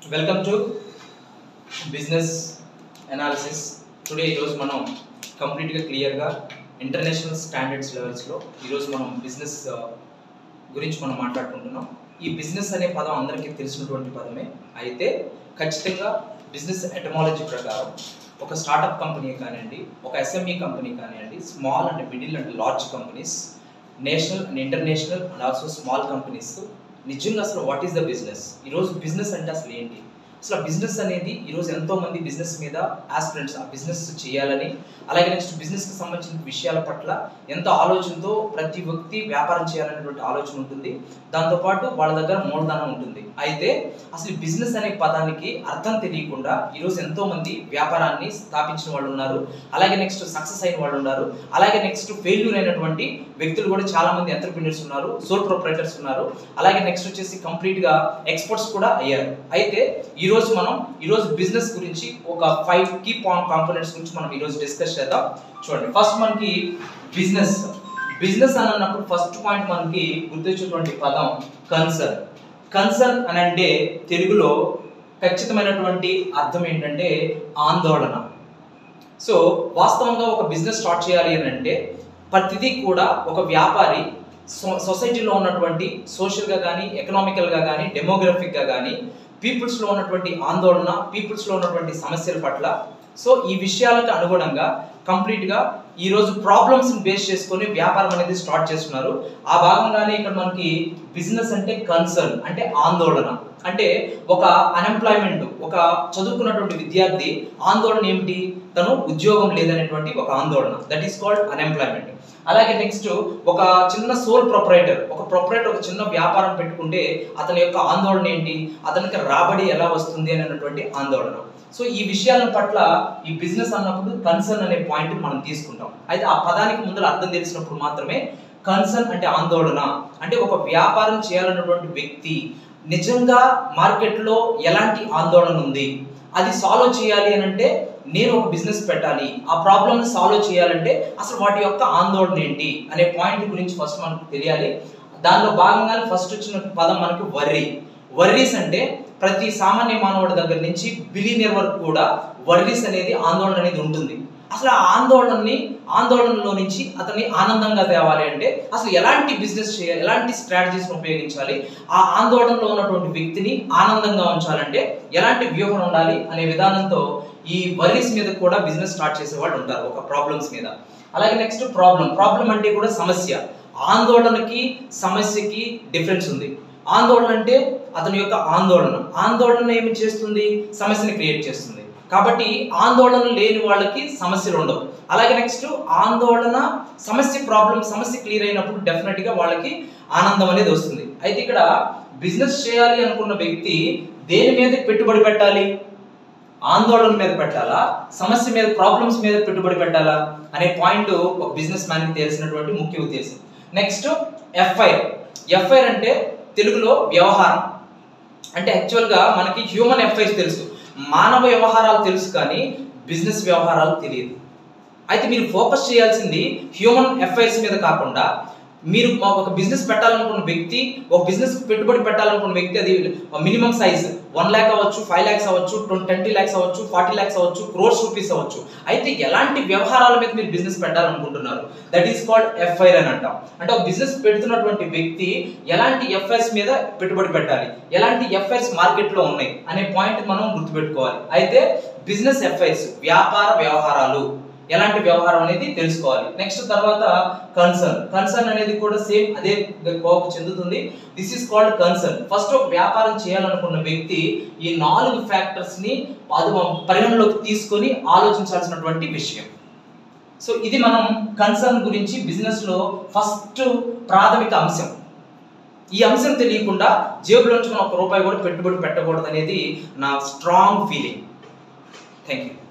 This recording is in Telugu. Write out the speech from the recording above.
welcome to business analysis today ఈరోజు మనం కంప్లీట్గా క్లియర్గా ఇంటర్నేషనల్ స్టాండర్డ్స్ లెవెల్స్లో ఈరోజు మనం బిజినెస్ గురించి మనం మాట్లాడుకుంటున్నాం ఈ బిజినెస్ అనే పదం అందరికీ తెలిసినటువంటి పదమే అయితే ఖచ్చితంగా బిజినెస్ ఎటమాలజీ ప్రకారం ఒక స్టార్టప్ కంపెనీ కానివ్వండి ఒక ఎస్ఎంఈ కంపెనీ కానివ్వండి small and middle and large companies national and international and also small companies నిజంగా అసలు వాట్ ఈస్ ద బిజినెస్ ఈరోజు బిజినెస్ అంటే అసలు ఏంటి అసలు బిజినెస్ అనేది ఈరోజు ఎంతో మంది బిజినెస్ మీద ఆస్పిరెంట్స్ ఆ బిజినెస్ చేయాలని అలాగే నెక్స్ట్ బిజినెస్కి సంబంధించిన విషయాల పట్ల ఎంతో ఆలోచనతో ప్రతి వ్యక్తి వ్యాపారం చేయాలనేటువంటి ఆలోచన ఉంటుంది దాంతోపాటు వాళ్ళ దగ్గర మూలధనం ఉంటుంది అయితే అసలు బిజినెస్ అనే పదానికి అర్థం తెలియకుండా ఈరోజు ఎంతో మంది వ్యాపారాన్ని స్థాపించిన వాళ్ళు ఉన్నారు అలాగే నెక్స్ట్ సక్సెస్ అయిన వాళ్ళు ఉన్నారు అలాగే నెక్స్ట్ ఫెయిల్యూర్ అయినటువంటి వ్యక్తులు కూడా చాలా మంది ఎంటర్ప్రినర్స్ ఉన్నారు సోల్ ప్రొపరేటర్స్ ఉన్నారు అలాగే నెక్స్ట్ వచ్చేసి కంప్లీట్ గా ఎక్స్పర్ట్స్ కూడా అయ్యారు అయితే ఈ రోజు మనం ఈ రోజు బిజినెస్ గురించి ఒక ఫైవ్ కీ కాంపోనెంట్స్ గురించి మనం ఈ రోజు డిస్కస్ చేద్దాం చూడండి ఫస్ట్ మనకి బిజినెస్ బిజినెస్ అని అన్నప్పుడు ఫస్ట్ పాయింట్ మనకి గుర్తొచ్చేటువంటి పదం కన్సర్న్ కన్సర్న్ అని అంటే తెలుగులో ఖచ్చితమైనటువంటి అర్థం ఏంటంటే ఆందోళన సో వాస్తవంగా ఒక బిజినెస్ స్టార్ట్ చేయాలి అని అంటే ప్రతిదీ కూడా ఒక వ్యాపారి సో- సొసైటీలో ఉన్నటువంటి సోషల్గా కానీ ఎకనామికల్గా కానీ డెమోగ్రఫిక్గా కానీ పీపుల్స్లో ఉన్నటువంటి ఆందోళన పీపుల్స్లో ఉన్నటువంటి సమస్యల పట్ల సో ఈ విషయాలకు అనుగుణంగా కంప్లీట్గా ఈ రోజు ప్రాబ్లమ్స్ బేస్ చేసుకొని వ్యాపారం అనేది స్టార్ట్ చేస్తున్నారు ఆ భాగంగానే ఇక్కడ మనకి బిజినెస్ అంటే కన్సర్న్ అంటే ఆందోళన అంటే ఒక అన్ఎంప్లాయ్మెంట్ ఒక చదువుకున్నటువంటి విద్యార్థి ఆందోళన ఏమిటి తను ఉద్యోగం లేదనేటువంటి ఒక ఆందోళన దట్ ఈస్ కాల్డ్ అన్ఎంప్లాయ్మెంట్ అలాగే నెక్స్ట్ ఒక చిన్న సోల్ ప్రొపరేటర్ ఒక ప్రొపరేటర్ ఒక చిన్న వ్యాపారం పెట్టుకుంటే అతని యొక్క ఆందోళన ఏంటి అతనికి రాబడి ఎలా వస్తుంది అని అన్నటువంటి ఆందోళన సో ఈ విషయాల పట్ల ఈ బిజినెస్ అన్నప్పుడు కన్సర్న్ అనే పాయింట్ మనం తీసుకుంటాం అయితే ఆ పదానికి ముందర అర్థం తెలిసినప్పుడు మాత్రమే కన్సర్న్ అంటే ఆందోళన అంటే ఒక వ్యాపారం చేయాలన్నటువంటి వ్యక్తి నిజంగా మార్కెట్లో ఎలాంటి ఆందోళన ఉంది అది సాల్వ్ చేయాలి అని అంటే నేను ఒక బిజినెస్ పెట్టాలి ఆ ప్రాబ్లమ్ సాల్వ్ చేయాలంటే అసలు వాటి యొక్క ఆందోళన ఏంటి అనే పాయింట్ గురించి ఫస్ట్ మనకు తెలియాలి దానిలో భాగంగా ఫస్ట్ వచ్చిన పదం మనకు వర్రీ వర్రీస్ అంటే ప్రతి సామాన్య మానవుడి దగ్గర నుంచి బిలీనియర్ వరకు కూడా వర్రీస్ అనేది ఆందోళన అనేది ఉంటుంది అసలు ఆ ఆందోళనని ఆందోళనలో నుంచి అతన్ని ఆనందంగా తేవాలి అంటే అసలు ఎలాంటి బిజినెస్ చేయాలి ఎలాంటి స్ట్రాటజీస్ ఉపయోగించాలి ఆ ఆందోళనలో ఉన్నటువంటి వ్యక్తిని ఆనందంగా ఉంచాలంటే ఎలాంటి వ్యూహం ఉండాలి అనే విధానంతో ఈ వర్రీస్ మీద కూడా బిజినెస్ స్టార్ట్ చేసే వాళ్ళు ఉంటారు ఒక ప్రాబ్లమ్స్ మీద అలాగే నెక్స్ట్ ప్రాబ్లం ప్రాబ్లం అంటే కూడా సమస్య ఆందోళనకి సమస్యకి డిఫరెన్స్ ఉంది ఆందోళన అంటే అతని యొక్క ఆందోళన ఆందోళన ఏమి చేస్తుంది సమస్యని క్రియేట్ చేస్తుంది కాబట్టి ఆందోళన లేని వాళ్ళకి సమస్యలు ఉండవు అలాగే నెక్స్ట్ ఆందోళన సమస్య ప్రాబ్లం సమస్య క్లియర్ అయినప్పుడు డెఫినెట్ గా వాళ్ళకి ఆనందం అనేది వస్తుంది అయితే ఇక్కడ బిజినెస్ చేయాలి అనుకున్న వ్యక్తి దేని మీద పెట్టుబడి పెట్టాలి ఆందోళన మీద పెట్టాలా సమస్య మీద ప్రాబ్లమ్స్ మీద పెట్టుబడి పెట్టాలా అనే పాయింట్ ఒక బిజినెస్ మ్యాన్ కి తెలిసినటువంటి ముఖ్య ఉద్దేశం నెక్స్ట్ ఎఫ్ఐఆర్ ఎఫ్ఐఆర్ అంటే తెలుగులో వ్యవహారం అంటే యాక్చువల్గా మనకి హ్యూమన్ ఎఫ్ఐస్ తెలుసు మానవ వ్యవహారాలు తెలుసు కానీ బిజినెస్ వ్యవహారాలు తెలియదు అయితే మీరు ఫోకస్ చేయాల్సింది హ్యూమన్ ఎఫ్ఐఆర్స్ మీద కాకుండా మీరు మా ఒక బిజినెస్ పెట్టాలనుకున్న వ్యక్తి ఒక బిజినెస్ పెట్టుబడి పెట్టాలనుకున్న వ్యక్తి అది మినిమం సైజ్ వన్ ల్యాక్ అవ్వచ్చు ఫైవ్ ల్యాక్స్ అవ్వచ్చు ట్వంటీ ల్యాక్స్ అవ్వచ్చు ఫార్టీ ల్యాక్స్ అవ్వచ్చు క్రోర్స్ రూపీస్ అవ్వచ్చు అయితే ఎలాంటి వ్యవహారాల మీద మీరు బిజినెస్ పెట్టాలనుకుంటున్నారు దట్ ఈస్ కాల్డ్ ఎఫ్ఐఆర్ అని అంటాం అంటే ఒక బిజినెస్ పెడుతున్నటువంటి వ్యక్తి ఎలాంటి ఎఫ్ఐఆర్స్ మీద పెట్టుబడి పెట్టాలి ఎలాంటి ఎఫ్ఐఆర్స్ మార్కెట్ లో ఉన్నాయి అనే పాయింట్ మనం గుర్తుపెట్టుకోవాలి అయితే బిజినెస్ ఎఫ్ఐఆర్స్ వ్యాపార వ్యవహారాలు ఎలాంటి వ్యవహారం అనేది తెలుసుకోవాలి నెక్స్ట్ తర్వాత కన్సర్న్ కన్సర్న్ అనేది కూడా సేమ్ అదే కోవకు చెందుతుంది this is called concern first ఒక వ్యాపారం చేయాలనుకున్న వ్యక్తి ఈ నాలుగు ఫ్యాక్టర్స్ ని అది పరిగణలోకి తీసుకొని ఆలోచించాల్సినటువంటి విషయం సో ఇది మనం కన్సర్న్ గురించి బిజినెస్ లో ఫస్ట్ ప్రాథమిక అంశం ఈ అంశం తెలియకుండా జేబులోంచి మనం ఒక రూపాయి కూడా పెట్టుబడి పెట్టకూడదు అనేది నా స్ట్రాంగ్ ఫీలింగ్ థ్యాంక్ యూ